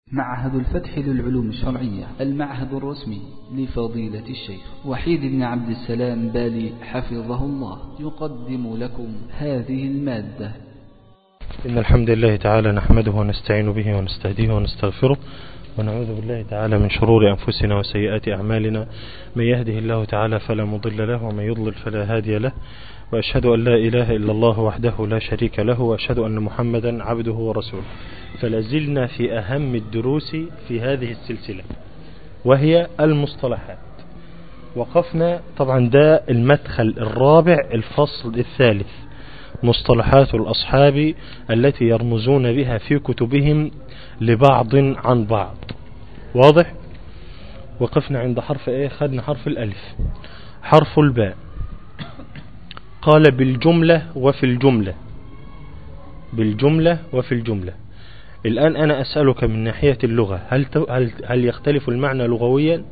معهد الفتح للعلوم الشرعية المعهد الرسمي لفضيلة الشيخ وحيد بن عبد السلام بالي حفظه الله يقدم لكم هذه المادة إن الحمد لله تعالى نحمده ونستعين به ونستهديه ونستغفره ونعوذ بالله تعالى من شرور أنفسنا وسيئات أعمالنا من يهده الله تعالى فلا مضل له ومن يضلل فلا هادي له وأشهد أن لا إله إلا الله وحده لا شريك له وأشهد أن محمدا عبده ورسوله فلازلنا في أهم الدروس في هذه السلسلة وهي المصطلحات وقفنا طبعا ده المدخل الرابع الفصل الثالث مصطلحات الأصحاب التي يرمزون بها في كتبهم لبعض عن بعض واضح وقفنا عند حرف ايه خدنا حرف الألف حرف الباء قال بالجملة وفي الجملة بالجملة وفي الجملة الآن أنا أسألك من ناحية اللغة هل, هل, هل يختلف المعنى لغويا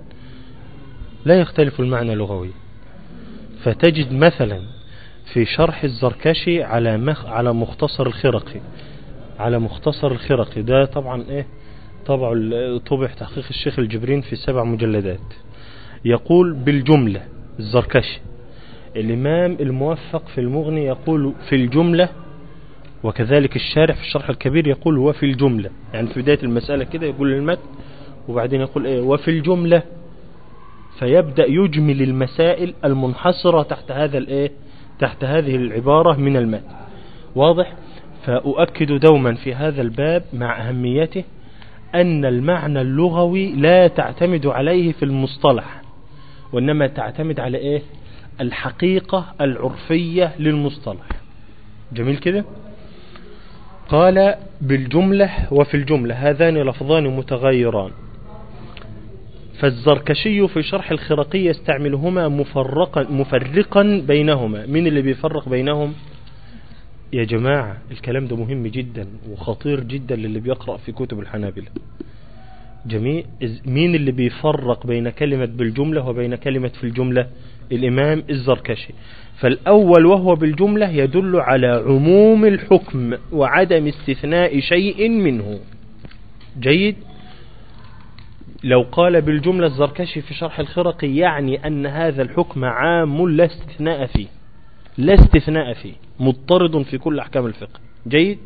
لا يختلف المعنى لغويا فتجد مثلا في شرح الزركشي على مخ على مختصر الخرقي على مختصر الخرقي ده طبعا ايه طبع طبع تحقيق الشيخ الجبرين في سبع مجلدات يقول بالجملة الزركشي الإمام الموفق في المغني يقول في الجملة وكذلك الشارح في الشرح الكبير يقول وفي الجملة يعني في بداية المسألة كده يقول المتن وبعدين يقول ايه وفي الجملة فيبدأ يجمل المسائل المنحصرة تحت هذا الايه تحت هذه العبارة من المتن واضح فأؤكد دوما في هذا الباب مع أهميته أن المعنى اللغوي لا تعتمد عليه في المصطلح وإنما تعتمد على إيه الحقيقة العرفية للمصطلح جميل كده قال بالجملة وفي الجملة هذان لفظان متغيران فالزركشي في شرح الخرقي يستعملهما مفرقا, مفرقا بينهما من اللي بيفرق بينهم يا جماعة الكلام ده مهم جدا وخطير جدا للي بيقرأ في كتب الحنابلة جميع مين اللي بيفرق بين كلمة بالجملة وبين كلمة في الجملة الإمام الزركشي فالأول وهو بالجملة يدل على عموم الحكم وعدم استثناء شيء منه جيد لو قال بالجملة الزركشي في شرح الخرقي يعني أن هذا الحكم عام لا استثناء فيه لا استثناء فيه مضطرد في كل أحكام الفقه جيد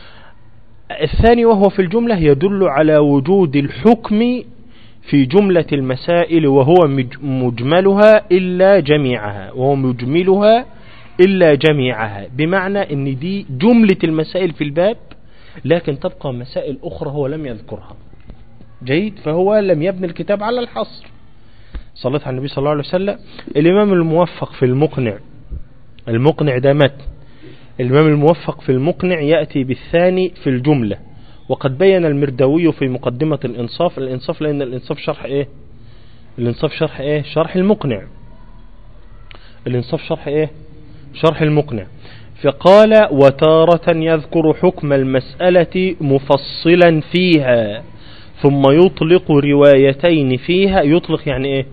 الثاني وهو في الجملة يدل على وجود الحكم في جملة المسائل وهو مجملها إلا جميعها وهو مجملها إلا جميعها بمعنى أن دي جملة المسائل في الباب لكن تبقى مسائل أخرى هو لم يذكرها جيد فهو لم يبني الكتاب على الحصر صلت على النبي صلى الله عليه وسلم الإمام الموفق في المقنع المقنع ده متن الإمام الموفق في المقنع يأتي بالثاني في الجملة وقد بين المرداوي في مقدمة الإنصاف الإنصاف لأن الإنصاف شرح إيه الإنصاف شرح إيه شرح المقنع الإنصاف شرح إيه شرح المقنع فقال وتارة يذكر حكم المسألة مفصلا فيها ثم يطلق روايتين فيها يطلق يعني إيه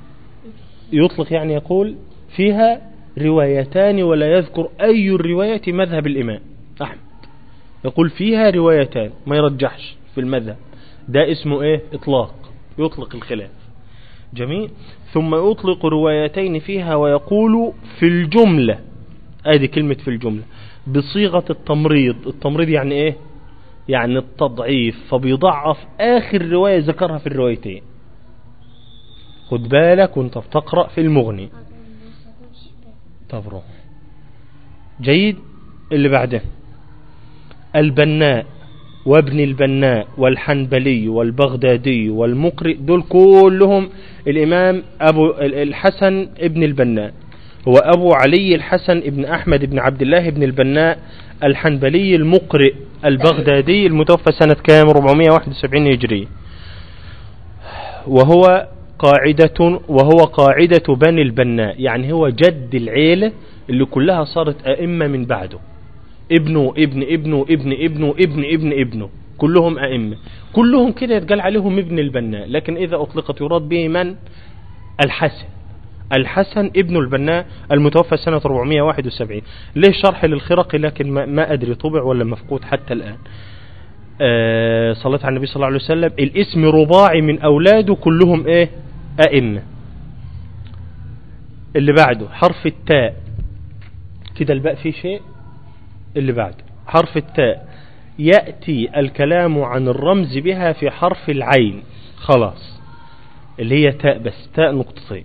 يطلق يعني يقول فيها روايتان ولا يذكر أي الرواية مذهب الإمام أحمد يقول فيها روايتان ما يرجحش في المذهب ده اسمه ايه اطلاق يطلق الخلاف جميل ثم يطلق روايتين فيها ويقول في الجملة ادي كلمة في الجملة بصيغة التمريض التمريض يعني ايه يعني التضعيف فبيضعف اخر رواية ذكرها في الروايتين خد بالك وانت بتقرأ في المغني طب جيد اللي بعده البناء وابن البناء والحنبلي والبغدادي والمقرئ دول كلهم الإمام أبو الحسن ابن البناء هو أبو علي الحسن ابن أحمد ابن عبد الله ابن البناء الحنبلي المقرئ البغدادي المتوفى سنة كام 471 هجري وهو قاعدة وهو قاعدة بني البناء يعني هو جد العيلة اللي كلها صارت أئمة من بعده ابنه ابن ابنه ابن ابنه ابن ابن ابنه كلهم أئمة كلهم كده يتقال عليهم ابن البناء لكن إذا أطلقت يراد به من الحسن الحسن ابن البناء المتوفى سنة 471 ليه شرح للخرقي لكن ما, ما أدري طبع ولا مفقود حتى الآن آه صلاة على النبي صلى الله عليه وسلم الاسم رباعي من أولاده كلهم إيه أئمة اللي بعده حرف التاء كده الباء فيه شيء اللي بعده حرف التاء يأتي الكلام عن الرمز بها في حرف العين خلاص اللي هي تاء بس تاء نقطتين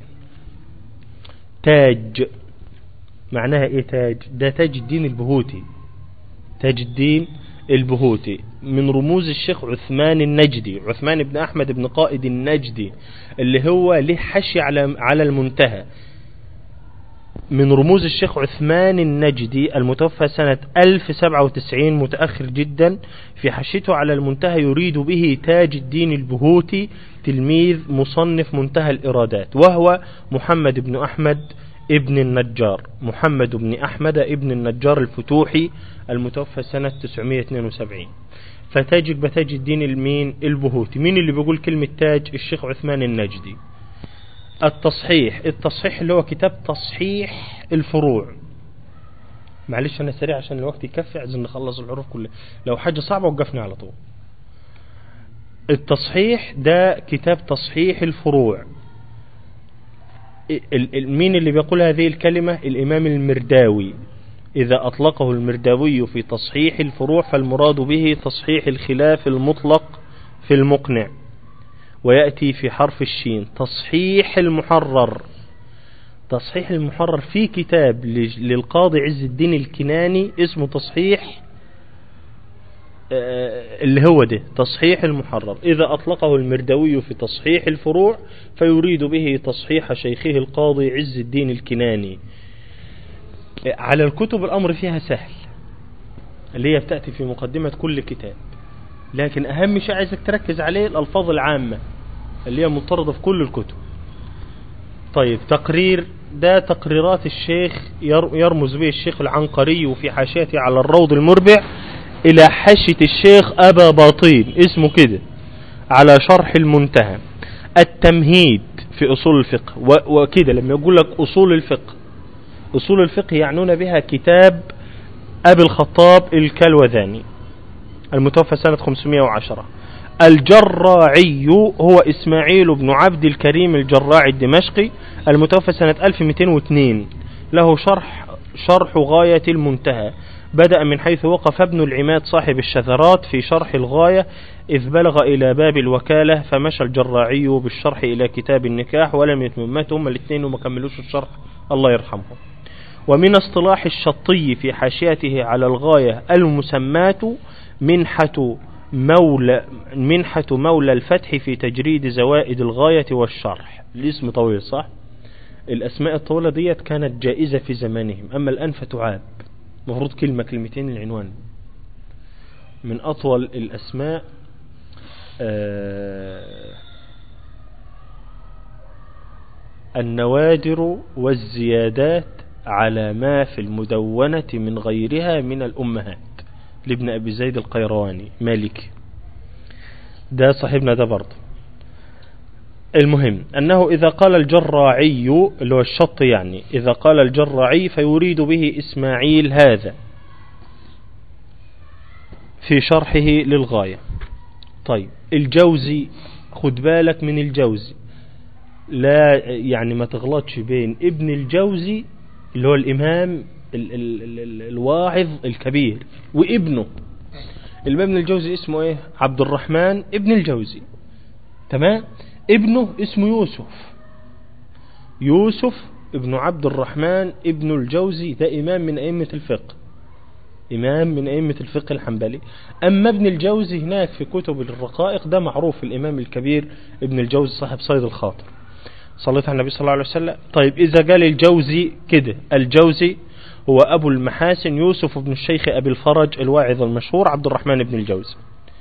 تاج معناها ايه تاج ده تاج الدين البهوتي تاج الدين البهوتي من رموز الشيخ عثمان النجدي عثمان بن أحمد بن قائد النجدي اللي هو له حشي على على المنتهى من رموز الشيخ عثمان النجدي المتوفى سنة 1097 متأخر جدا في حشيته على المنتهى يريد به تاج الدين البهوتي تلميذ مصنف منتهى الإرادات وهو محمد بن أحمد ابن النجار محمد بن أحمد ابن النجار الفتوحي المتوفى سنة 972 فتاج بتاج الدين المين البهوتي مين اللي بيقول كلمة تاج الشيخ عثمان النجدي التصحيح التصحيح اللي هو كتاب تصحيح الفروع معلش انا سريع عشان الوقت يكفي عايزين نخلص الحروف كلها لو حاجة صعبة وقفني على طول التصحيح ده كتاب تصحيح الفروع مين اللي بيقول هذه الكلمة الإمام المرداوي إذا أطلقه المرداوي في تصحيح الفروع فالمراد به تصحيح الخلاف المطلق في المقنع ويأتي في حرف الشين تصحيح المحرر تصحيح المحرر في كتاب للقاضي عز الدين الكناني اسمه تصحيح اللي هو ده تصحيح المحرر إذا أطلقه المردوي في تصحيح الفروع فيريد به تصحيح شيخه القاضي عز الدين الكناني على الكتب الأمر فيها سهل اللي هي بتأتي في مقدمة كل كتاب لكن أهم شيء عايزك تركز عليه الألفاظ العامة اللي هي مضطردة في كل الكتب طيب تقرير ده تقريرات الشيخ يرمز به الشيخ العنقري وفي حاشيته على الروض المربع إلى حاشية الشيخ أبا باطين اسمه كده على شرح المنتهى التمهيد في أصول الفقه وكده لما يقول لك أصول الفقه أصول الفقه يعنون بها كتاب أبي الخطاب الكلوذاني المتوفى سنة 510 الجراعي هو إسماعيل بن عبد الكريم الجراعي الدمشقي المتوفى سنة 1202 له شرح شرح غاية المنتهى بدأ من حيث وقف ابن العماد صاحب الشذرات في شرح الغاية إذ بلغ إلى باب الوكالة فمشى الجراعي بالشرح إلى كتاب النكاح ولم يتممتهم الاثنين وما كملوش الشرح الله يرحمهم ومن اصطلاح الشطي في حاشيته على الغاية المسمات منحة مولى منحة مولى الفتح في تجريد زوائد الغاية والشرح الاسم طويل صح الأسماء الطويلة ديت كانت جائزة في زمانهم أما الآن فتعاب مفروض كلمة كلمتين العنوان من أطول الأسماء آه النوادر والزيادات على ما في المدونة من غيرها من الأمهات لابن أبي زيد القيرواني مالكي ده صاحبنا ده برضه المهم أنه إذا قال الجراعي اللي هو الشط يعني إذا قال الجراعي فيريد به إسماعيل هذا في شرحه للغاية طيب الجوزي خد بالك من الجوزي لا يعني ما تغلطش بين ابن الجوزي اللي هو الإمام ال ال ال ال الواعظ الكبير وابنه الإمام الجوزي اسمه ايه عبد الرحمن ابن الجوزي تمام ابنه اسمه يوسف يوسف ابن عبد الرحمن ابن الجوزي ده إمام من أئمة الفقه إمام من أئمة الفقه الحنبلي أما ابن الجوزي هناك في كتب الرقائق ده معروف الإمام الكبير ابن الجوزي صاحب صيد الخاطر صليت على النبي صلى الله عليه وسلم طيب إذا قال الجوزي كده الجوزي هو أبو المحاسن يوسف بن الشيخ أبي الفرج الواعظ المشهور عبد الرحمن بن الجوزي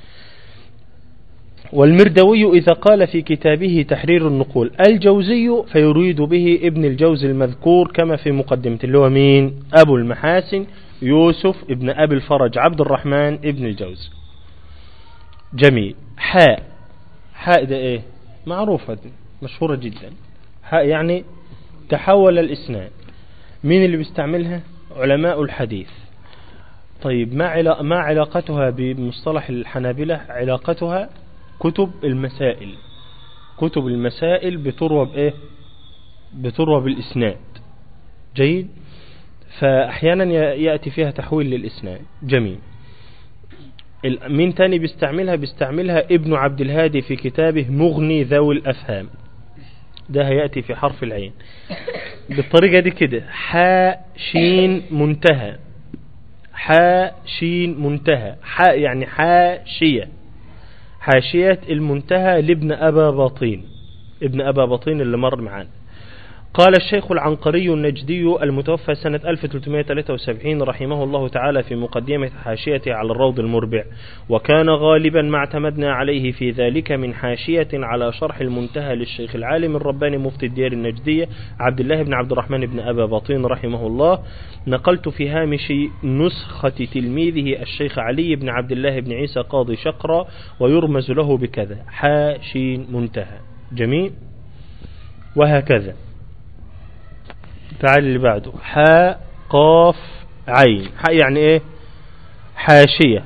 والمردوي إذا قال في كتابه تحرير النقول الجوزي فيريد به ابن الجوزي المذكور كما في مقدمته اللي هو مين أبو المحاسن يوسف ابن أبي الفرج عبد الرحمن ابن الجوزي جميل حاء حاء ده ايه معروفة دي مشهورة جدا حاء يعني تحول الإسناد مين اللي بيستعملها علماء الحديث طيب ما علا- ما علاقتها بمصطلح الحنابلة علاقتها كتب المسائل كتب المسائل بتروى بإيه بتروى بالإسناد جيد فأحيانا ي- يأتي فيها تحويل للإسناد جميل ال- مين تاني بيستعملها بيستعملها ابن عبد الهادي في كتابه مغني ذوي الأفهام ده هيأتي في حرف العين بالطريقة دي كده حاء شين منتهى حاء شين منتهى حاء يعني حاشية حاشية المنتهى لابن أبا بطين ابن أبا بطين اللي مر معانا قال الشيخ العنقري النجدي المتوفى سنة 1373 رحمه الله تعالى في مقدمة حاشيته على الروض المربع وكان غالبا ما اعتمدنا عليه في ذلك من حاشية على شرح المنتهى للشيخ العالم الرباني مفتي الديار النجدية عبد الله بن عبد الرحمن بن أبا بطين رحمه الله نقلت في هامش نسخة تلميذه الشيخ علي بن عبد الله بن عيسى قاضي شقرة ويرمز له بكذا حاشين منتهى جميل وهكذا تعال اللي بعده حاء قاف عين حاء يعني ايه حاشية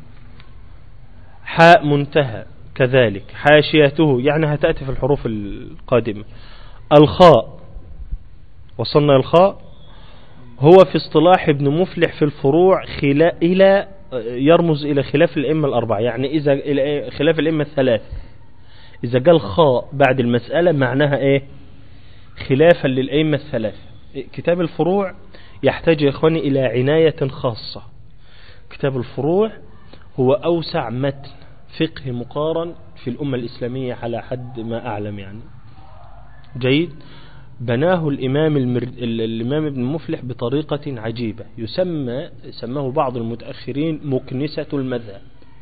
حاء منتهى كذلك حاشيته يعني هتأتي في الحروف القادمة الخاء وصلنا الخاء هو في اصطلاح ابن مفلح في الفروع خلا إلى يرمز إلى خلاف الأئمة الأربعة يعني إذا إلى خلاف الأئمة الثلاث إذا قال خاء بعد المسألة معناها إيه خلافا للأئمة الثلاثة كتاب الفروع يحتاج يا إخواني إلى عناية خاصة كتاب الفروع هو أوسع متن فقه مقارن في الأمة الإسلامية على حد ما أعلم يعني جيد بناه الإمام المر... ال- الإمام ابن مفلح بطريقة عجيبة يسمى سماه بعض المتأخرين مكنسة المذهب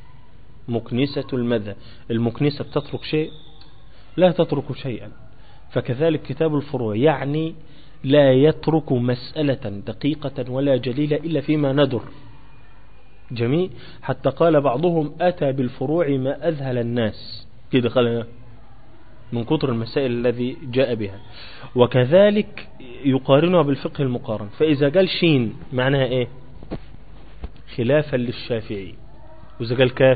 مكنسة المذهب المكنسة بتترك شيء لا تترك شيئا فكذلك كتاب الفروع يعني لا يترك مسألة دقيقة ولا جليلة إلا فيما ندر جميل حتى قال بعضهم أتى بالفروع ما أذهل الناس كده قال من كتر المسائل الذي جاء بها وكذلك يقارنها بالفقه المقارن فإذا قال شين معناها إيه خلافا للشافعي وإذا قال كاف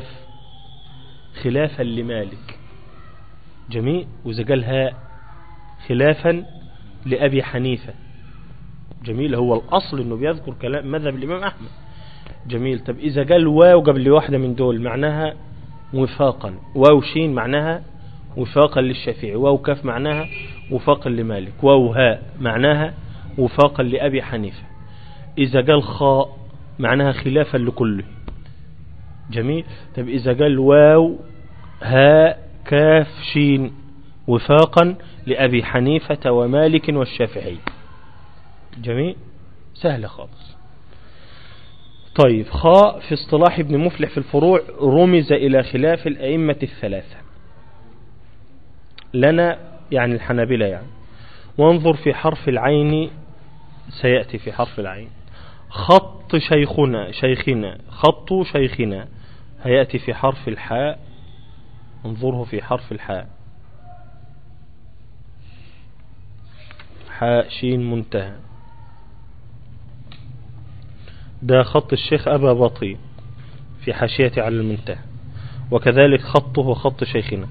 خلافا لمالك جميل وإذا قال هاء خلافا لأبي حنيفة جميل هو الأصل أنه بيذكر كلام مذهب الإمام أحمد جميل طب إذا قال واو قبل واحدة من دول معناها وفاقا واو شين معناها وفاقا للشافعي واو كاف معناها وفاقا لمالك واو هاء معناها وفاقا لأبي حنيفة إذا قال خاء معناها خلافا لكله جميل طب إذا قال واو هاء كاف شين وفاقا لأبي حنيفة ومالك والشافعي جميل سهلة خالص طيب خاء في اصطلاح ابن مفلح في الفروع رمز إلى خلاف الأئمة الثلاثة لنا يعني الحنابلة يعني وانظر في حرف العين سيأتي في حرف العين خط شيخنا شيخنا خط شيخنا هيأتي في حرف الحاء انظره في حرف الحاء حاء شين منتهى ده خط الشيخ أبا بطي في حاشية على المنتهى وكذلك خطه خط شيخنا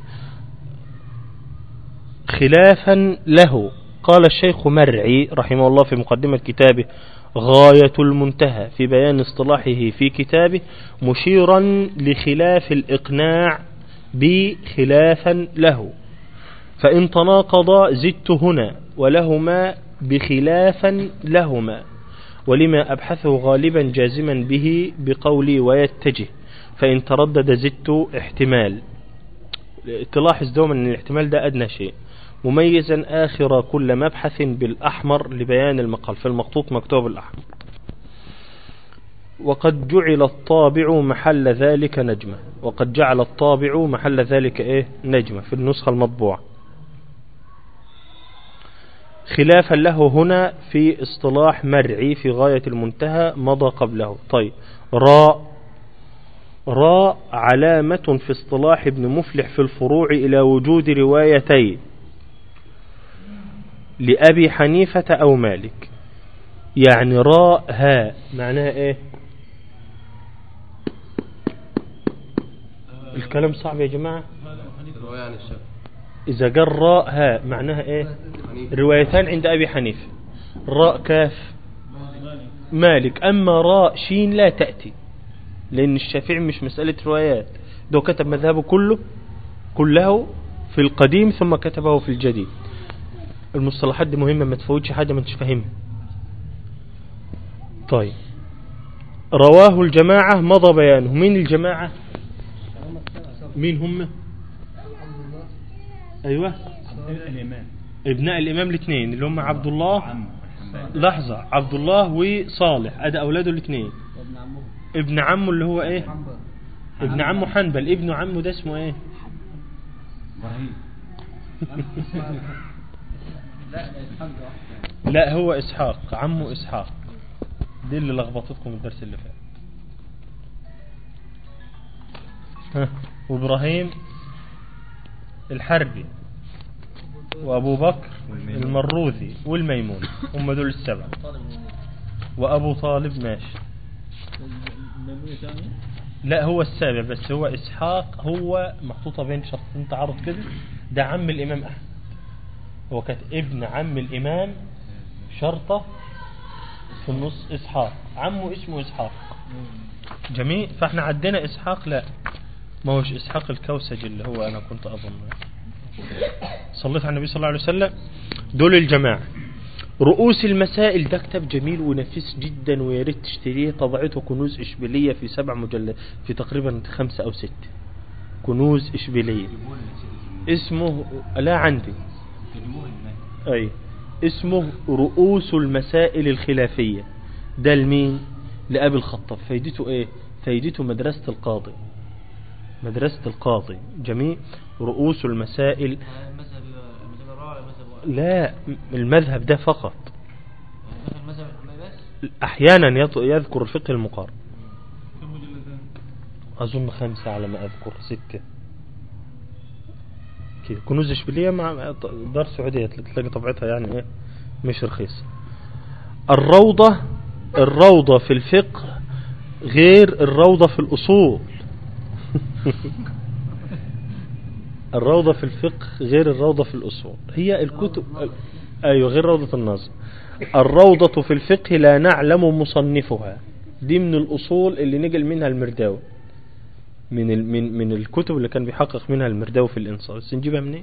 خلافا له قال الشيخ مرعي رحمه الله في مقدمة كتابه غاية المنتهى في بيان اصطلاحه في كتابه مشيرا لخلاف الإقناع بخلافا له فإن تناقضا زدت هنا ولهما بخلافا لهما ولما أبحثه غالبا جازما به بقولي ويتجه فإن تردد زدت احتمال تلاحظ دوما أن الاحتمال ده أدنى شيء مميزا آخر كل مبحث بالأحمر لبيان المقال في المخطوط مكتوب الأحمر وقد جعل الطابع محل ذلك نجمة وقد جعل الطابع محل ذلك إيه نجمة في النسخة المطبوعة خلافا له هنا في اصطلاح مرعي في غاية المنتهى مضى قبله طيب راء راء علامة في اصطلاح ابن مفلح في الفروع إلى وجود روايتين لأبي حنيفة أو مالك يعني راء هاء معناها إيه الكلام صعب يا جماعة رواية عن الشافعي إذا قال راء ها معناها إيه حنيفة روايتان عند أبي حنيفة راء كاف مالك أما راء شين لا تأتي لأن الشافعي مش مسألة روايات ده كتب مذهبه كله كله في القديم ثم كتبه في الجديد المصطلحات دي مهمة ما تفوتش حاجة ما انتش فاهمها طيب رواه الجماعة مضى بيانه مين الجماعة مين هم ايوه الإمام ابناء الامام الاثنين اللي هم عبد الله عم لحظة عبد الله وصالح ادي اولاده الاثنين وابن عمه ابن عمه اللي هو ايه حنبل ابن عمه حنبل ابن عمه ده اسمه ايه إبراهيم لا ده يتحج لا هو اسحاق عمه اسحاق دي اللي لخبطتكم الدرس اللي فات ها، وابراهيم الحربي وابو بكر المروذي والميمون هم دول السبعه وابو طالب ماشي لا هو السابع بس هو اسحاق هو محطوطه بين شخصين تعارض كده ده عم الامام احمد هو كانت ابن عم الامام شرطه في النص اسحاق عمه اسمه اسحاق جميل فاحنا عدينا اسحاق لا ما هوش اسحاق الكوسج اللي هو انا كنت اظن صليت على النبي صلى الله عليه وسلم دول الجماعه رؤوس المسائل ده كتاب جميل ونفيس جدا ويا ريت تشتريه طبعته كنوز اشبيليه في سبع مجلد في تقريبا خمسه او سته كنوز اشبيليه اسمه لا عندي اي اسمه رؤوس المسائل الخلافيه ده لمين لابي الخطاب فايدته ايه فايدته مدرسه القاضي مدرسه القاضي جميل رؤوس المسائل المذهب المذهب الرابع المذهب لا المذهب ده فقط المذهب الحنبلي بس احيانا يط- يذكر الفقه المقارن اظن خمسة على ما اذكر ستة كده كنوز اشبيلية مع دار سعودية تلاقي طبعتها يعني ايه مش رخيص الروضة الروضة في الفقه غير الروضة في الاصول الروضة في الفقه غير الروضة في الأصول هي الكتب أيوة غير روضة النظر الروضة في الفقه لا نعلم مصنفها دي من الأصول اللي نقل منها المرداوي من ال من من الكتب اللي كان بيحقق منها المرداوي في الإنصاف بس نجيبها منين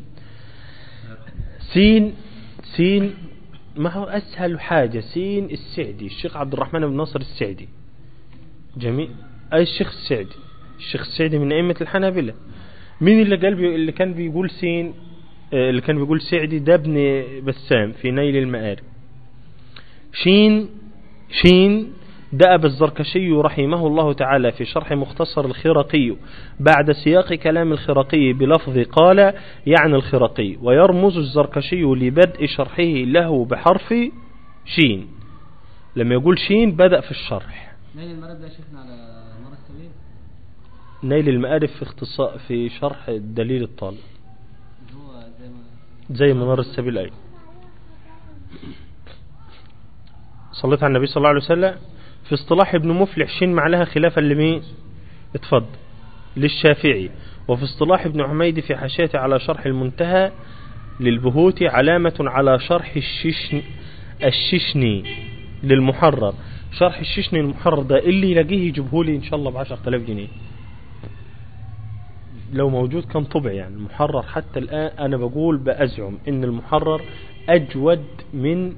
سين سين ما هو أسهل حاجة سين السعدي الشيخ عبد الرحمن بن ناصر السعدي جميل أي الشيخ السعدي الشيخ السعدي من أئمة الحنابلة مين اللي قال بي اللي كان بيقول سين آه، اللي كان بيقول سعدي ده ابن بسام في نيل المآرب شين شين دأب الزركشي رحمه الله تعالى في شرح مختصر الخرقي بعد سياق كلام الخرقي بلفظ قال يعني الخرقي ويرمز الزركشي لبدء شرحه له بحرف شين لما يقول شين بدأ في الشرح نيل المرد ده يا شيخنا على مر السبيل نيل المآرب في اختصاء في شرح دليل الطالب اللي هو زي ما زي منار السبيل أي صليت على النبي صلى الله عليه وسلم في اصطلاح ابن مفلح شين معناها خلافا لمين اتفضل للشافعي وفي اصطلاح ابن حميد في حاشيته على شرح المنتهى للبهوتي علامة على شرح الششن الششني للمحرر شرح الششني المحرر ده اللي يلاقيه يجيبه لي ان شاء الله ب 10000 جنيه لو موجود كان طبع يعني المحرر حتى الآن أنا بقول بأزعم إن المحرر أجود من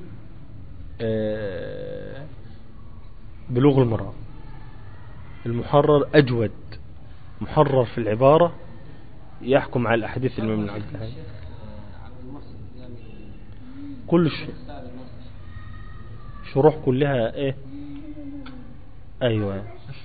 آه، بلوغ المرأة المحرر أجود محرر في العبارة يحكم على الأحاديث اللي من عبد الهادي الشيخ آه، عبد المحسن يعني كل ش- سعد المصري شروح كلها إيه أيوة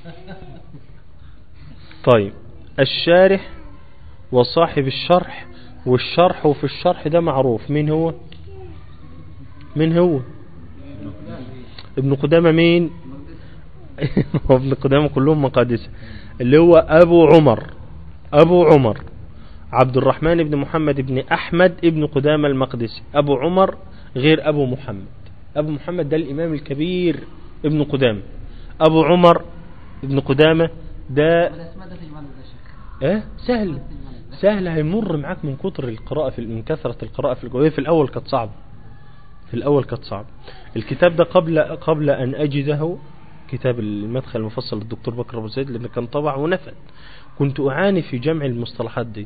طيب الشارح وصاحب الشرح والشرح وفي الشرح ده معروف مين هو مين هو ابن قدامة مين هو ابن قدامة كلهم مقادسة اللي هو أبو عمر أبو عمر عبد الرحمن بن محمد بن أحمد ابن قدامة المقدسي أبو عمر غير أبو محمد أبو محمد ده الإمام الكبير ابن قدامة أبو عمر ابن قدامة ده الاسماء ده في جمال ده يا شيخ ايه سهل سهل هيمر معاك من كتر القراءة في من كثرة القراءة في الجوية في الأول كانت صعبة في الأول كانت صعبة الكتاب ده قبل قبل أن أجده كتاب المدخل المفصل للدكتور بكر أبو زيد لأنه كان طبع ونفد كنت أعاني في جمع المصطلحات دي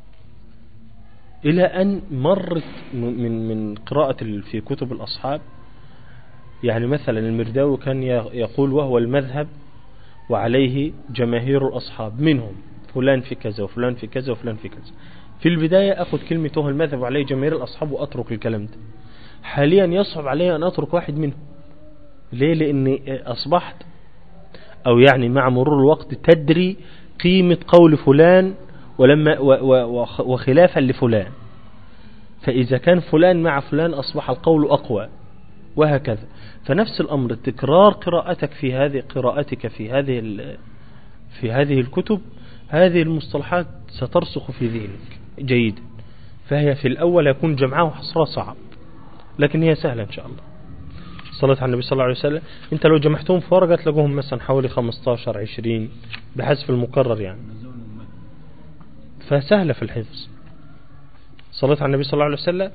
إلى أن مرت من من قراءة ال- في كتب الأصحاب يعني مثلا المرداوي كان ي- يقول وهو المذهب وعليه جماهير الأصحاب منهم فلان في كذا وفلان في كذا وفلان في كذا في البداية أخذ كلمة وهو المذهب وعليه جماهير الأصحاب وأترك الكلام ده حاليا يصعب علي أن أترك واحد منهم ليه لأني أصبحت أو يعني مع مرور الوقت تدري قيمة قول فلان ولما و و وخ- وخلافا لفلان فإذا كان فلان مع فلان أصبح القول أقوى وهكذا فنفس الأمر تكرار قراءتك في هذه قراءتك في هذه ال- في هذه الكتب هذه المصطلحات سترسخ في ذهنك جيدا فهي في الأول يكون جمعها وحصرها صعب لكن هي سهلة إن شاء الله صلاة على النبي صلى الله عليه وسلم انت لو جمعتهم في ورقة تلاقوهم مثلا حوالي 15 20 بحسب المقرر يعني فسهلة في الحفظ صلاة على النبي صلى الله عليه وسلم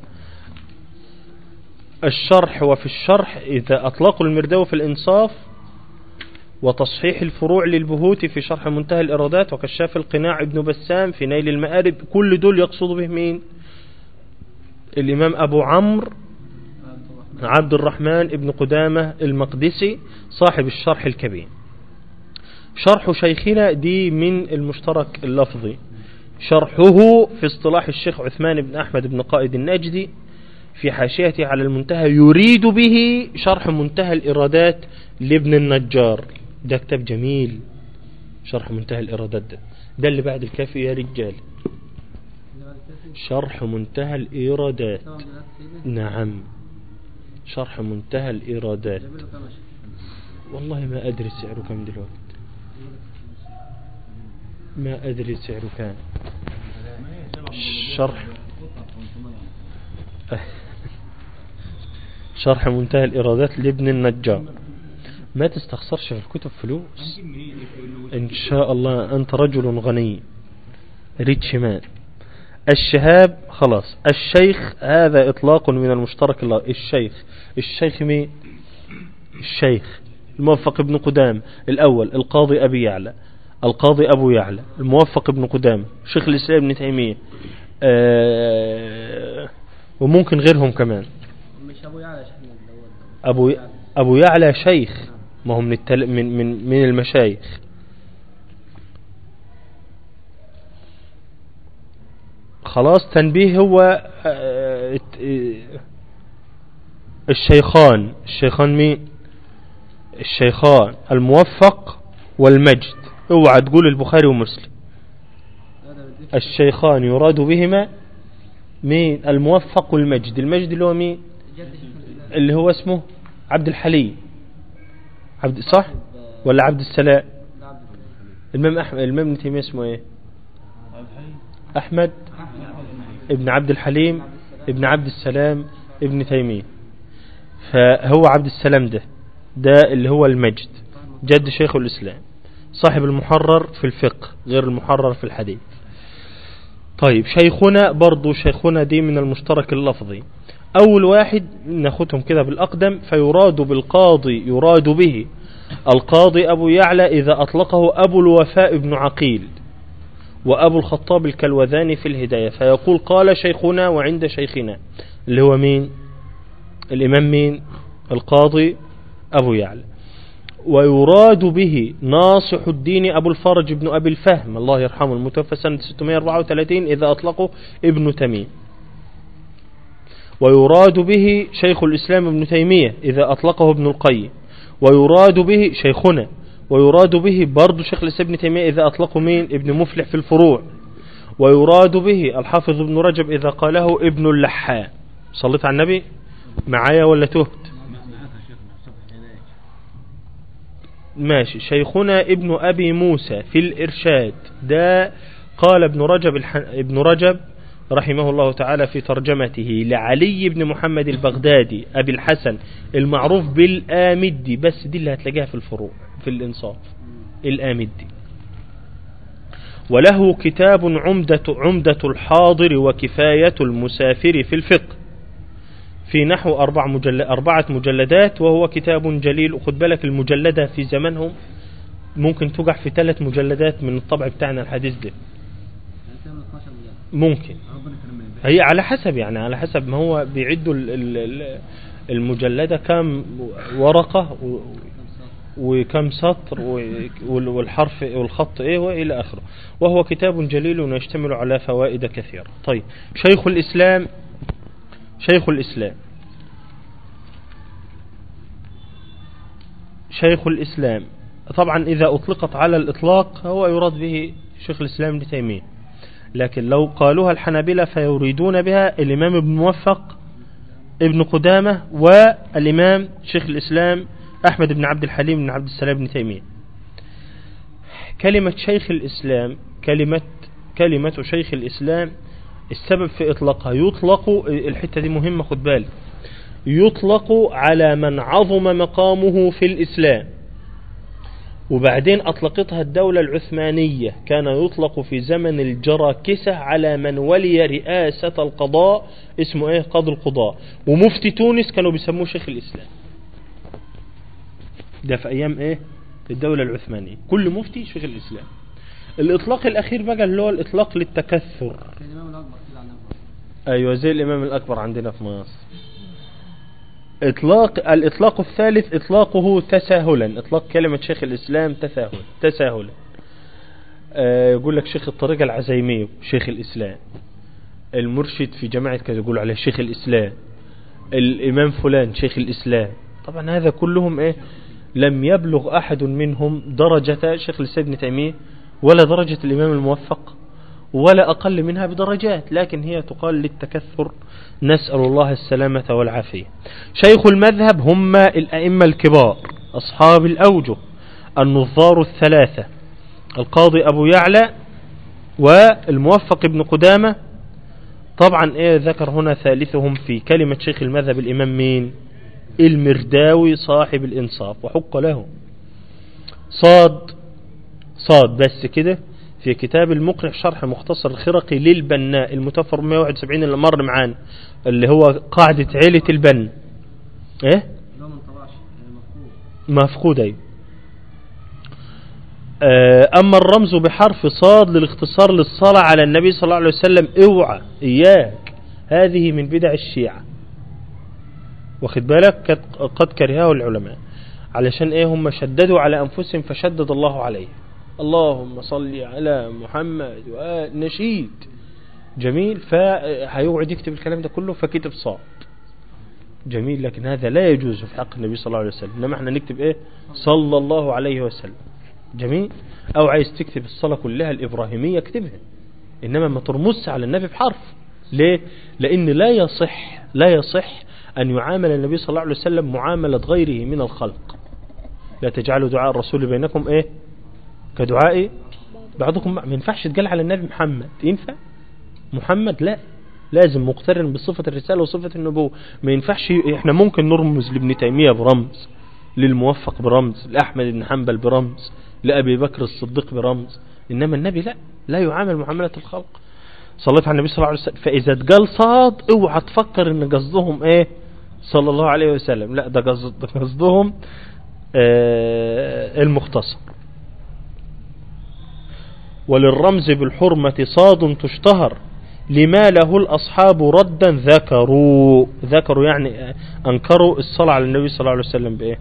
الشرح وفي الشرح إذا أطلقوا المرداوي في الإنصاف وتصحيح الفروع للبهوت في شرح منتهى الإرادات وكشاف القناع ابن بسام في نيل المآرب كل دول يقصد به مين الإمام أبو عمرو عبد الرحمن ابن قدامة المقدسي صاحب الشرح الكبير شرح شيخنا دي من المشترك اللفظي شرحه في اصطلاح الشيخ عثمان بن أحمد بن قائد النجدي في حاشيته على المنتهى يريد به شرح منتهى الإرادات لابن النجار ده كتاب جميل شرح منتهى الإرادات ده ده اللي بعد الكافي يا رجال شرح منتهى الإيرادات نعم شرح منتهى الإيرادات والله ما أدري سعره كم دلوقتي ما أدري سعره كام شرح شرح منتهى الإيرادات لابن النجار ما تستخسرش في الكتب فلوس إن شاء الله أنت رجل غني ريتش مان الشهاب خلاص الشيخ هذا إطلاق من المشترك الله الشيخ الشيخ مين الشيخ الموفق ابن قدام الأول القاضي أبي يعلى القاضي أبو يعلى الموفق ابن قدام شيخ الإسلام ابن تيمية آه وممكن غيرهم كمان مش ابو يعلى شيخنا اللي هو أبو أبو يعلى شيخ ما هو من التل... من من من المشايخ خلاص تنبيه هو آه، ات- آه، الشيخان الشيخان مين الشيخان الموفق والمجد اوعى تقول البخاري ومسلم الشيخان يراد بهما مين الموفق والمجد المجد اللي هو مين اللي هو اسمه عبد الحليم عبد صح ولا عبد السلام الإمام أحمد الإمام ابن تيمية اسمه إيه أحمد ابن عبد الحليم ابن عبد السلام ابن تيمية فهو عبد السلام ده ده اللي هو المجد جد شيخ الإسلام صاحب المحرر في الفقه غير المحرر في الحديث طيب شيخنا برضو شيخنا دي من المشترك اللفظي أول واحد ناخدهم كده بالأقدم فيراد بالقاضي يراد به القاضي أبو يعلى إذا أطلقه أبو الوفاء بن عقيل وأبو الخطاب الكلوذاني في الهداية فيقول قال شيخنا وعند شيخنا اللي هو مين الإمام مين القاضي أبو يعلى ويراد به ناصح الدين أبو الفرج بن أبي الفهم الله يرحمه المتوفى سنة 634 إذا أطلقه ابن تميم ويراد به شيخ الإسلام ابن تيمية إذا أطلقه ابن القيم ويراد به شيخنا ويراد به برضو شيخ الإسلام ابن تيمية إذا أطلقه مين ابن مفلح في الفروع ويراد به الحافظ ابن رجب إذا قاله ابن اللحام صليت على النبي معايا ولا تهت ماشي شيخنا ابن أبي موسى في الإرشاد ده قال ابن رجب الح... ابن رجب رحمه الله تعالى في ترجمته لعلي بن محمد البغدادي أبي الحسن المعروف بالآمدي بس دي اللي هتلاقيها في الفروع في الإنصاف الآمدي وله كتاب عمدة, عمدة الحاضر وكفاية المسافر في الفقه في نحو أربع مجل أربعة مجلدات وهو كتاب جليل خد بالك المجلدة في زمنهم ممكن توقع في ثلاث مجلدات من الطبع بتاعنا الحديث ده يعني تعمل 12 مليار ممكن ربنا كرمنا هي على حسب يعني على حسب ما هو بيعدوا ال- ال- ال- المجلدة كم ورقة و- وكم سطر و- وال- والحرف والخط ايه والى اخره وهو كتاب جليل ويشتمل على فوائد كثيرة طيب شيخ الاسلام شيخ الاسلام شيخ الاسلام طبعا اذا اطلقت على الاطلاق هو يراد به شيخ الاسلام ابن تيميه لكن لو قالوها الحنابلة فيريدون بها الإمام ابن موفق ابن قدامة والإمام شيخ الإسلام أحمد بن عبد الحليم بن عبد السلام بن تيمية كلمة شيخ الإسلام كلمة كلمة شيخ الإسلام السبب في إطلاقها يطلق الحتة دي مهمة خد بالك يطلق على من عظم مقامه في الإسلام وبعدين أطلقتها الدولة العثمانية كان يطلق في زمن الجراكسة على من ولي رئاسة القضاء اسمه ايه قاضي القضاء ومفتي تونس كانوا بيسموه شيخ الإسلام ده في أيام ايه الدولة العثمانية كل مفتي شيخ الإسلام الإطلاق الأخير بقى اللي هو الإطلاق للتكثر كان الإمام الأكبر كده عن نفسه أيوة زي الإمام الأكبر عندنا في مصر إطلاق الإطلاق الثالث إطلاقه تساهلا إطلاق كلمة شيخ الإسلام تساهل تساهلا آه يقول لك شيخ الطريقة العزيمية شيخ الإسلام المرشد في جماعة كذا يقول عليه شيخ الإسلام الإمام فلان شيخ الإسلام طبعا هذا كلهم إيه لم يبلغ أحد منهم درجة شيخ الإسلام ابن تيمية ولا درجة الإمام الموفق ولا أقل منها بدرجات لكن هي تقال للتكثر نسأل الله السلامة والعافية شيخ المذهب هم الأئمة الكبار أصحاب الأوجه النظار الثلاثة القاضي أبو يعلى والموفق ابن قدامة طبعا إيه ذكر هنا ثالثهم في كلمة شيخ المذهب الإمام مين المرداوي صاحب الإنصاف وحق له صاد صاد بس كده في كتاب المقنع شرح مختصر الخرقي للبناء المتوفر 171 اللي مر معانا اللي هو قاعدة عيلة البن ايه اللي هو ما انطبعش يعني مفقود مفقود ايوه آه، اما الرمز بحرف صاد للاختصار للصلاة على النبي صلى الله عليه وسلم اوعى اياك هذه من بدع الشيعة واخد بالك قد- قد كرهه العلماء علشان ايه هم شددوا على انفسهم فشدد الله عليه اللهم صل على محمد وآل نشيد جميل فهيقعد يكتب الكلام ده كله فكتب صاد جميل لكن هذا لا يجوز في حق النبي صلى الله عليه وسلم انما احنا نكتب ايه صلى الله عليه وسلم جميل او عايز تكتب الصلاة كلها الابراهيمية اكتبها انما ما ترمز على النبي بحرف ليه لان لا يصح لا يصح ان يعامل النبي صلى الله عليه وسلم معاملة غيره من الخلق لا تجعلوا دعاء الرسول بينكم ايه كدعاء بعضكم ما ينفعش تقال على النبي محمد ينفع محمد لا لازم مقترن بصفة الرسالة وصفة النبوة ما ينفعش احنا ممكن نرمز لابن تيمية برمز للموفق برمز لأحمد بن حنبل برمز لأبي بكر الصديق برمز إنما النبي لا لا يعامل معاملة الخلق صليت على النبي صلى الله عليه وسلم فإذا اتقال صاد اوعى تفكر ان قصدهم ايه صلى الله عليه وسلم لا ده قصد- ده قصدهم آه المختصر وللرمز بالحرمة صاد تشتهر لما له الأصحاب ردا ذكروا ذكروا يعني أنكروا الصلاة على النبي صلى الله عليه وسلم بإيه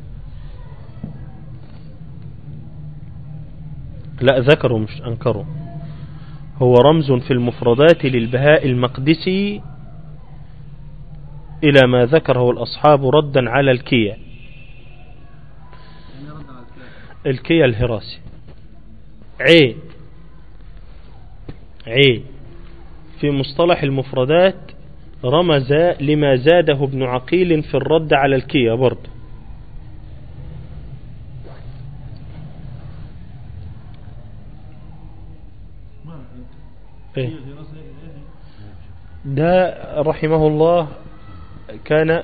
لا ذكروا مش أنكروا هو رمز في المفردات للبهاء المقدسي إلى ما ذكره الأصحاب ردا على الكيا يعني رد على الكلام الكيا الهراسي عين عين في مصطلح المفردات رمز لما زاده ابن عقيل في الرد على الكيا برضه إيه؟ ده رحمه الله كان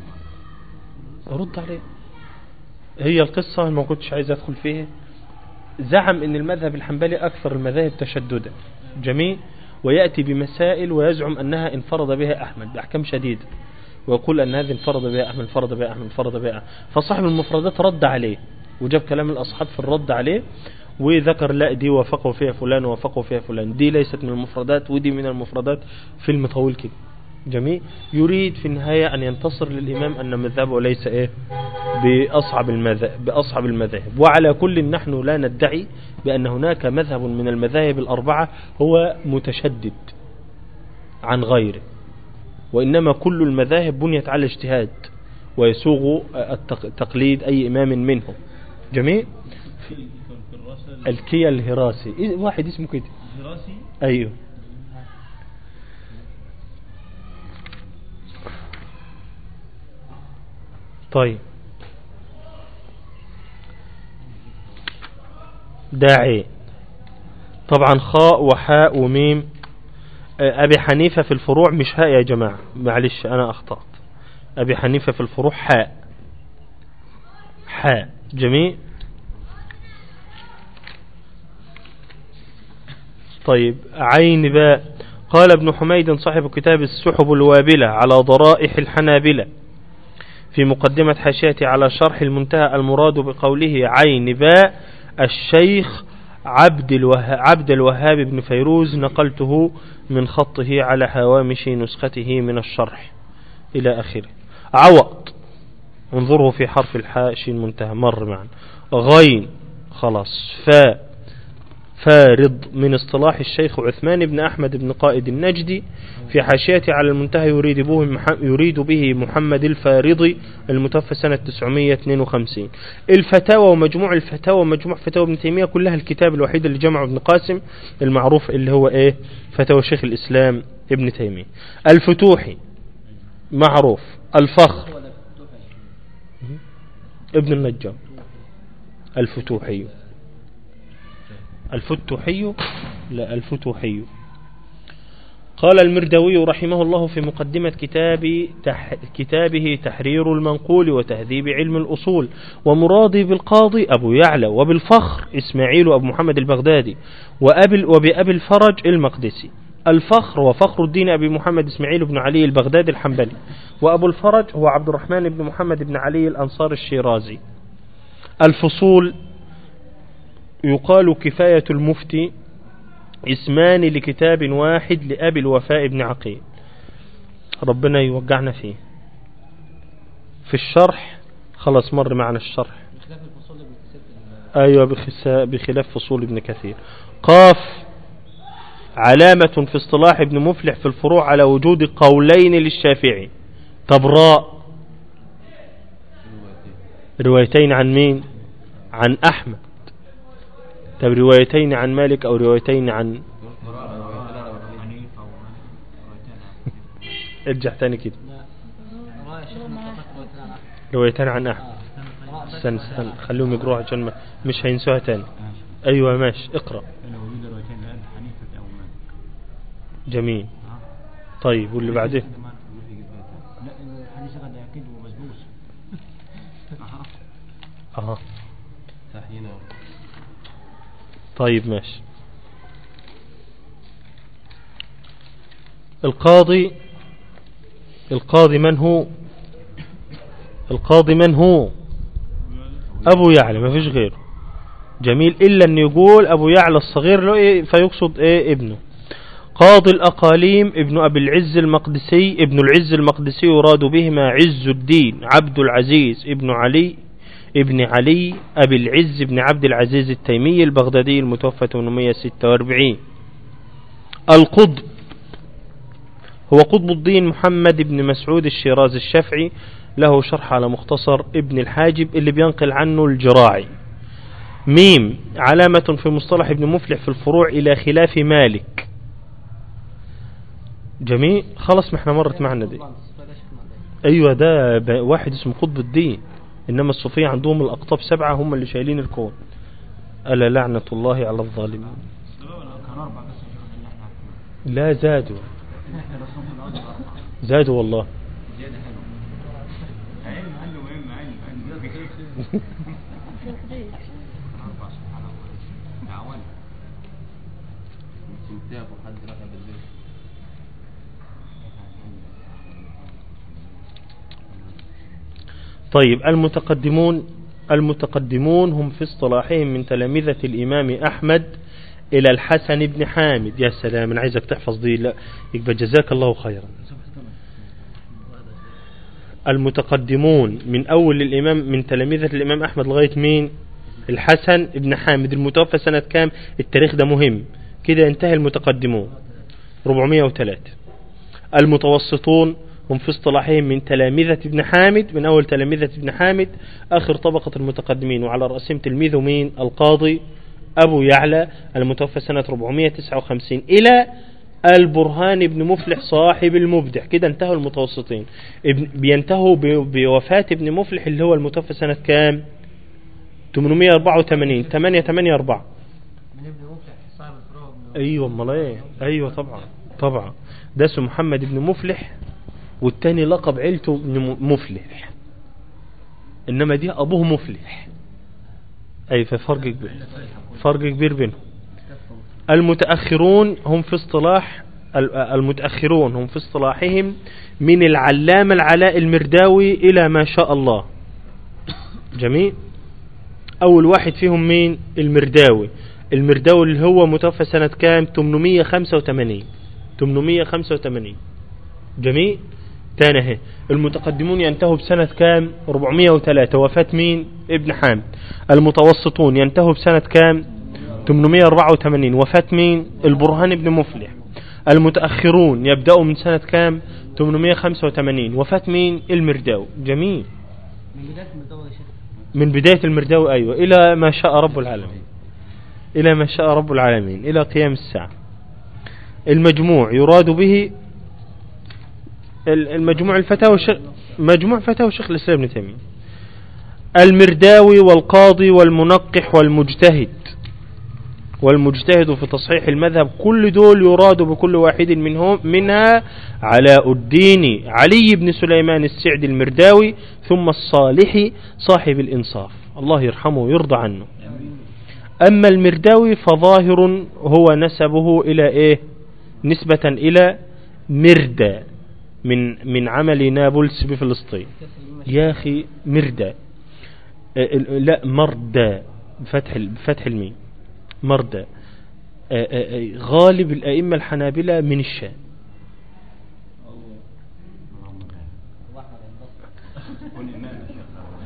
رد عليه هي القصة ما كنتش عايز ادخل فيها زعم ان المذهب الحنبلي اكثر المذاهب تشددا جميل ويأتي بمسائل ويزعم انها انفرد بها احمد باحكام شديدة ويقول ان هذه انفرد بها احمد انفرد بها احمد انفرد بها أحمد. فصاحب المفردات رد عليه وجاب كلام الاصحاب في الرد عليه وذكر لا دي وافقه فيها فلان وافقه فيها فلان دي ليست من المفردات ودي من المفردات فيلم طويل كده جميل يريد في النهاية أن ينتصر للإمام أن مذهبه ليس إيه بأصعب المذاهب, بأصعب المذاهب وعلى كل نحن لا ندعي بأن هناك مذهب من المذاهب الأربعة هو متشدد عن غيره وإنما كل المذاهب بنيت على الاجتهاد ويسوغ التق- تقليد أي إمام منهم جميل في في الرسل الكيا الهراسي إيه واحد اسمه كده الهراسي أيوه طيب داعي طبعا خاء وحاء وميم آه، أبي حنيفة في الفروع مش هاء يا جماعة معلش أنا أخطأت أبي حنيفة في الفروع حاء حاء جميل طيب عين باء قال ابن حميد صاحب كتاب السحب الوابلة على ضرائح الحنابلة في مقدمة حاشيته على شرح المنتهى المراد بقوله عين باء الشيخ عبد, الوه... عبد الوهاب بن فيروز نقلته من خطه على هوامش نسخته من الشرح إلى آخره عوض انظره في حرف الحاشي المنتهى مر معا غين خلاص فاء فارض من اصطلاح الشيخ عثمان بن أحمد بن قائد النجدي في حاشيته على المنتهى يريد به, مح- يريد به محمد الفارضي المتوفى سنة 952 الفتاوى ومجموع الفتاوى ومجموع فتاوى ابن تيمية كلها الكتاب الوحيد اللي جمعه ابن قاسم المعروف اللي هو ايه فتاوى شيخ الإسلام ابن تيمية الفتوحي معروف الفخر ولا فتوحي ابن النجار الفتوحي الفتوحي لا الفتوحي قال المردوي رحمه الله في مقدمة كتاب تح كتابه تحرير المنقول وتهذيب علم الأصول ومرادي بالقاضي أبو يعلى وبالفخر إسماعيل أبو محمد البغدادي وأبي وبأبي الفرج المقدسي الفخر وفخر الدين أبي محمد إسماعيل بن علي البغدادي الحنبلي وأبو الفرج هو عبد الرحمن بن محمد بن علي الأنصار الشيرازي الفصول يقال كفاية المفتي اسمان لكتاب واحد لأبي الوفاء بن عقيل ربنا يوقعنا فيه في الشرح خلص مر معنا الشرح بخلاف الفصول ابن كثير في ال- أيوة بخسا- بخلاف فصول ابن كثير قاف علامة في اصطلاح ابن مفلح في الفروع على وجود قولين للشافعي طب راء روايتين عن مين عن أحمد طب روايتين عن مالك أو روايتين عن حنيفة ومالك روايتين ارجع تاني كده لا رواية شيخ مصطفى روايتين عن أحمد. روايتين عن أحمد آه. رواية بس استنى روايتين استنى عن أحمد. خلوهم يقروها عشان ما- مش هينسوها تاني أيوة ماشي اقرأ لو وجد روايتين لأبي حنيفة أو مالك جميل ها؟ طيب واللي بعده لا حنيفة قد أكيد ومسبوس أها تحيينا طيب ماشي القاضي القاضي من هو القاضي من هو أبو يعلى ما فيش غيره جميل إلا أن يقول أبو يعلى الصغير له إيه فيقصد إيه ابنه قاضي الأقاليم ابن أبي العز المقدسي ابن العز المقدسي يراد بهما عز الدين عبد العزيز ابن علي ابن علي أبي العز بن عبد العزيز التيمي البغدادي المتوفى 846 القطب هو قطب الدين محمد بن مسعود الشيرازي الشافعي له شرح على مختصر ابن الحاجب اللي بينقل عنه الجراعي ميم علامة في مصطلح ابن مفلح في الفروع إلى خلاف مالك جميل خلص ما احنا مرت معنا دي طبعاً الصفة ده شيخنا ده. ايوه ده ب- واحد اسمه قطب الدين انما الصوفية عندهم الاقطاب سبعة هم اللي شايلين الكون الا لعنة الله على الظالمين كان أربع بس يشوفون اللي احنا عارفينه. لا زادوا احنا رسول الله أربعة. زادوا والله زيادة حلوة علم علم علم علم علم أربع سبحان الله عوان سنتاب وحد راح بالبيت طيب المتقدمون المتقدمون هم في اصطلاحهم من تلامذة الإمام أحمد إلى الحسن بن حامد يا سلام أنا عايزك تحفظ دي لا يبقى جزاك الله خيرا المتقدمون من أول الإمام من تلامذة الإمام أحمد لغاية مين الحسن بن حامد المتوفى سنة كام التاريخ ده مهم كده انتهى المتقدمون 403 المتوسطون هم في اصطلاحهم من تلامذة ابن حامد من أول تلامذة ابن حامد آخر طبقة المتقدمين وعلى رأسهم تلميذه مين القاضي أبو يعلى المتوفى سنة 459 إلى البرهان بن مفلح صاحب المبدع كده انتهوا المتوسطين ابن- بينتهوا ب- بوفاة ابن مفلح اللي هو المتوفى سنة كام 884 884 من ابن مفلح صاحب الفروع ابن ايوه امال ايه ايوه طبعا طبعا ده اسمه محمد بن مفلح والتاني لقب عيلته ابن م- مفلح انما دي ابوه مفلح اي في فرق كبير فرق كبير بينهم المتأخرون هم في اصطلاح ال- المتأخرون هم في اصطلاحهم من العلامة العلاء المرداوي إلى ما شاء الله جميل أول واحد فيهم مين المرداوي المرداوي اللي هو متوفى سنة كام 885 885 جميل تاني اهي المتقدمون ينتهوا بسنة كام 403 وفاة مين ابن حامد المتوسطون ينتهوا بسنة كام 884 وفاة مين البرهان بن مفلح المتأخرون يبدأوا من سنة كام 885 وفاة مين المرداوي جميل من بداية المدونة يا شيخ من بداية المرداوي أيوة إلى ما شاء رب العالمين إلى ما شاء رب العالمين إلى قيام الساعة المجموع يراد به ال- المجموع الفتاوى شيخ مجموع فتاوى شيخ الإسلام ابن تيمية المرداوي والقاضي والمنقح والمجتهد والمجتهد في تصحيح المذهب كل دول يراد بكل واحد منهم منها علاء الدين علي بن سليمان السعدي المرداوي ثم الصالحي صاحب الإنصاف الله يرحمه ويرضى عنه أما المرداوي فظاهر هو نسبه إلى إيه نسبة إلى مردى من من عمل نابلس بفلسطين يا أخي مردى آه، ال- لا مردى بفتح ال- بفتح الميم مردى آه، آه، آه، غالب الأئمة الحنابلة من الشام كن إمام يا شيخ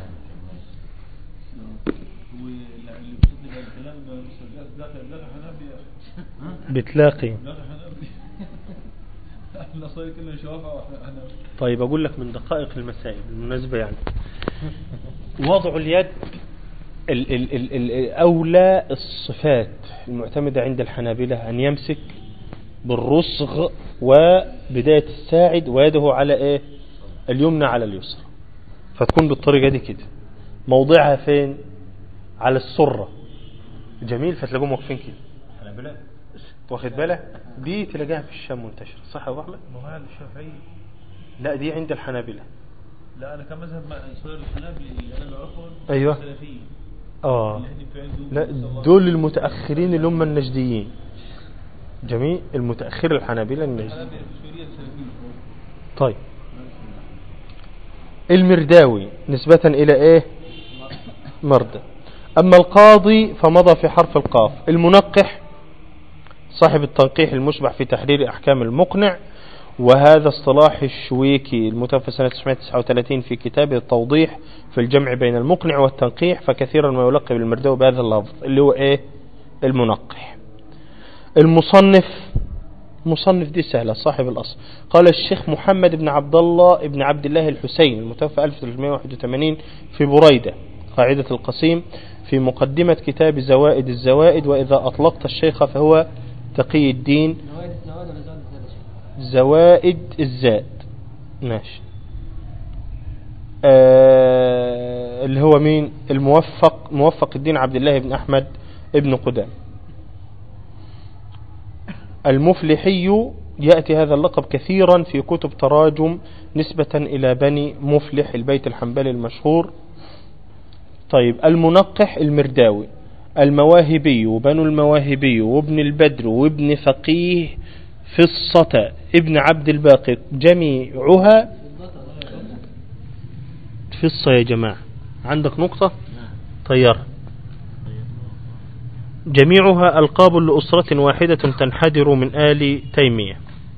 واللي بتصدق بقى الكلام ده مستجاب داخل داخل حنابي يا أخي. بتلاقي داخل حنابي النصارى كلهم شوافة وحنابي طيب أقول لك من دقائق المسائل بالمناسبة يعني وضع اليد ال ال ال ال أولى الصفات المعتمدة عند الحنابلة أن يمسك بالرسغ وبداية الساعد ويده على إيه اليمنى على اليسرى فتكون بالطريقة دي كده موضعها فين على السرة جميل فتلاقوهم واقفين كده حنابلة واخد بالك دي تلاقيها في الشام منتشرة صح يا أبو أحمد ما هو هذا الشافعي لا دي عند الحنابلة لا أنا كان مذهب مع صغير الحنابلي اللي أنا بعرفهم أيوة. السلفيين اه اللي هني في عندهم لا صلى الله دول المتأخرين اللي هم النجديين جميع المتأخر الحنابلة النجديين حنابلة في سوريا السلفيين طيب المرداوي نسبة إلى إيه مردة أما القاضي فمضى في حرف القاف المنقح صاحب التنقيح المشبع في تحرير أحكام المقنع وهذا اصطلاح الشويكي المتوفى سنة 1939 في كتابه التوضيح في الجمع بين المقنع والتنقيح فكثيرا ما يلقب المرداوي بهذا اللفظ اللي هو إيه المنقح المصنف مصنف دي سهلة صاحب الأصل قال الشيخ محمد بن عبد الله بن عبد الله الحسين المتوفى 1381 في بريدة قاعدة القسيم في مقدمة كتاب زوائد الزوائد وإذا أطلقت الشيخ فهو تقي الدين زوائد الزوائد ولا زوائد الزوائد يا شيخ؟ زوائد الزاد ماشي آه اللي هو مين الموفق موفق الدين عبد الله بن أحمد ابن قدام المفلحي يأتي هذا اللقب كثيرا في كتب تراجم نسبة إلى بني مفلح البيت الحنبلي المشهور طيب المنقح المرداوي المواهبي وبنو المواهبي وابن البدر وابن فقيه فصة ابن عبد الباقي جميعها فصة يا جماعة عندك نقطة طير جميعها ألقاب لأسرة واحدة تنحدر من آل تيمية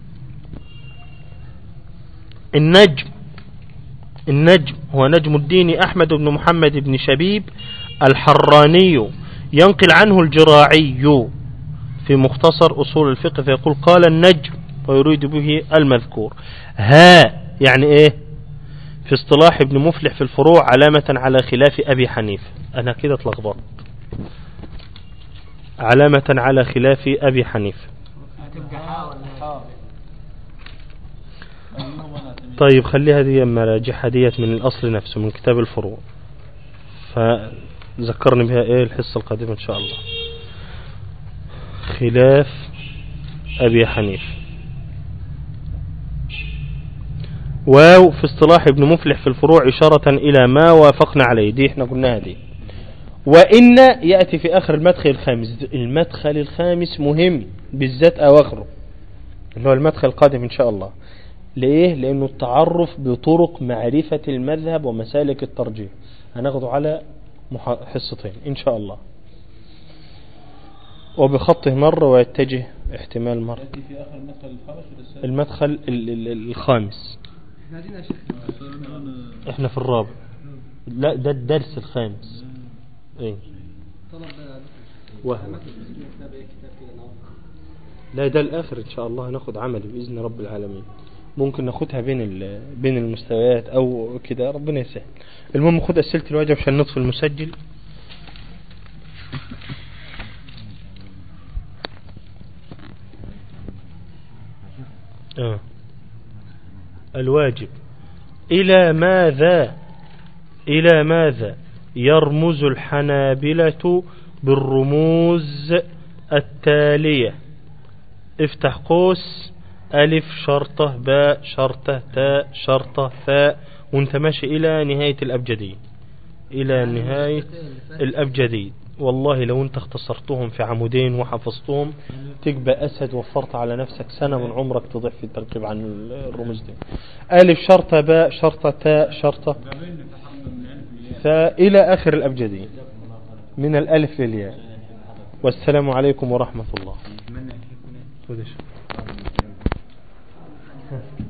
النجم النجم هو نجم الدين أحمد بن محمد بن شبيب الحراني ينقل عنه الجراعي في مختصر أصول الفقه فيقول قال النجم ويريد به المذكور ها يعني ايه في اصطلاح ابن مفلح في الفروع علامة على خلاف أبي حنيفة أنا كده اتلخبطت علامة على خلاف أبي حنيفة هتبقى حاء ولا أيهما نعتمد طيب خليها دي مراجعها ديت من الأصل نفسه من كتاب الفروع فذكرني بها ايه الحصة القادمة ان شاء الله خلاف أبي حنيفة واو في اصطلاح ابن مفلح في الفروع إشارة إلى ما وافقنا عليه دي احنا قلناها دي وإن يأتي في آخر المدخل الخامس المدخل الخامس مهم بالذات أواخره اللي هو المدخل القادم إن شاء الله ليه؟ لأنه التعرف بطرق معرفة المذهب ومسالك الترجيح هناخده على مح- حصتين إن شاء الله وبخطه مرة ويتجه احتمال مرة يأتي في آخر المدخل الخامس ولا السادس؟ المدخل ال- ال- الخامس احنا عايزين يا شيخ أنا- احنا في الرابع لا ده الدرس الخامس ايه طلب وهم كتاب ايه كتاب كده نعرف لا ده الاخر ان شاء الله هناخد عملي باذن رب العالمين ممكن ناخدها بين ال- بين المستويات او كده ربنا يسهل المهم خد اسئله الواجب عشان نطفي المسجل آه. الواجب إلى ماذا إلى ماذا يرمز الحنابلة بالرموز التالية افتح قوس ألف شرطة باء شرطة تاء شرطة ثاء وانت ماشي إلى نهاية الأبجدي إلى نهاية الأبجدي والله لو انت اختصرتهم في عمودين وحفظتهم تبقى أسد وفرت على نفسك سنة من عمرك تضيع في التركيب عن الرموز دي ألف شرطة باء شرطة تاء شرطة فإلى آخر الأبجدي من الألف للياء والسلام عليكم ورحمة الله اتمنى يكون ودش.